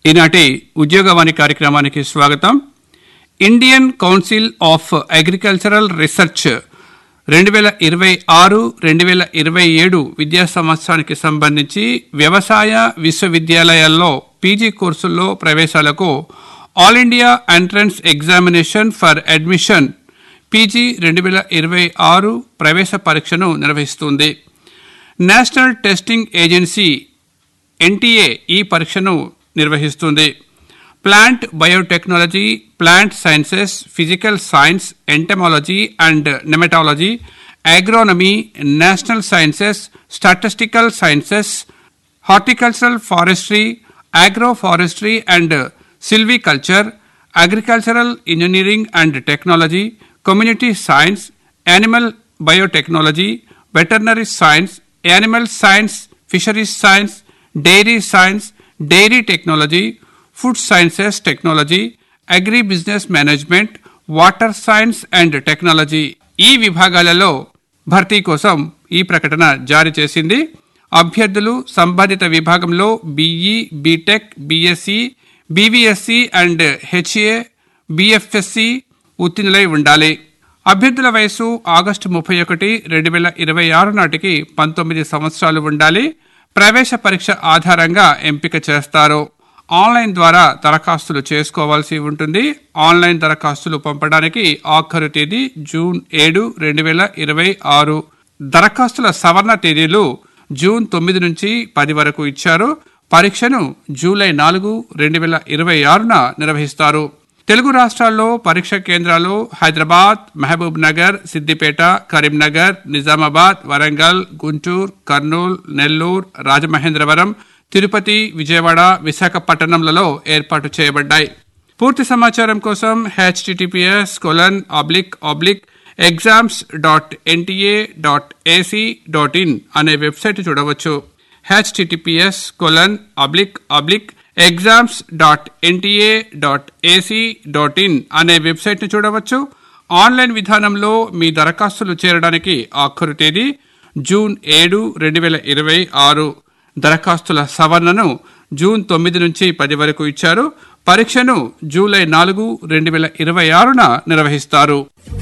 ఈనాటి ఉద్యోగవాణి కార్యక్రమానికి స్వాగతం Indian council of agricultural research రెండు వేల ఇరవై ఆరు రెండు వేల ఇరవై ఏడు విద్యా సంవత్సరానికి సంబంధించి వ్యవసాయ విశ్వవిద్యాలయాల్లో పీజీ కోర్సుల్లో ప్రవేశాలకు all India entrance examination for admission PG రెండు వేల ఇరవై ఆరు ప్రవేశ పరీక్షను నిర్వహిస్తుంది నేషనల్ టెస్టింగ్ ఏజెన్సీ ఎన్టీఏ ఈ పరీక్షను నిర్వహిస్తుంది plant biotechnology plant sciences physical science entomology and nematology agronomy national sciences statistical sciences horticultural forestry agro forestry and silviculture agricultural engineering and technology community science animal biotechnology veterinary science animal science fisheries science dairy science dairy technology food sciences technology agri business management water science and technology ఈ విభాగాలలో భర్తీ కోసం ఈ ప్రకటన జారీ చేసింది అభ్యర్థులు సంబంధిత విభాగంలో BE BTech BSc BVSc and HA BFSc ఉత్తీర్ణులై ఉండాలి అభ్యర్థుల వయసు ఆగస్టు ముప్పై ఒకటి రెండు వేల ఇరవై ఆరు నాటికి పంతొమ్మిది సంవత్సరాలు ఉండాలి ప్రవేశ పరీక్ష ఆధారంగా ఎంపిక చేస్తారు ఆన్లైన్ ద్వారా దరఖాస్తులు చేసుకోవాల్సి ఉంటుంది ఆన్లైన్ దరఖాస్తులు పంపడానికి ఆఖరు తేదీ జూన్ ఏడు రెండు వేల ఇరవై ఆరు దరఖాస్తుల సవరణ తేదీలు జూన్ తొమ్మిది నుంచి పది వరకు ఇచ్చారు పరీక్షను జూలై నాలుగు రెండు వేల ఇరవై ఆరున నిర్వహిస్తారు తెలుగు రాష్ట్రాల్లో పరీక్ష కేంద్రాలు హైదరాబాద్ మహబూబ్ నగర్ సిద్దిపేట కరీంనగర్ నిజామాబాద్ వరంగల్ గుంటూరు కర్నూలు నెల్లూరు రాజమహేంద్రవరం తిరుపతి విజయవాడ విశాఖపట్నంలలో ఏర్పాటు చేయబడ్డాయి పూర్తి సమాచారం కోసం https colon oblique oblique exams dot NTA dot AC dot in అనే వెబ్సైట్ చూడవచ్చు https colon oblique oblique exams dot NTA dot AC dot in అనే వెబ్సైట్ను చూడవచ్చు ఆన్లైన్ విధానంలో మీ దరఖాస్తులు చేరడానికి ఆఖరు తేదీ జూన్ ఏడు రెండు వేల ఇరవై ఆరు దరఖాస్తుల సవరణను జూన్ తొమ్మిది నుంచి పది వరకు ఇచ్చారు పరీక్షను జూలై నాలుగు రెండు వేల ఇరవై ఆరున నిర్వహిస్తారు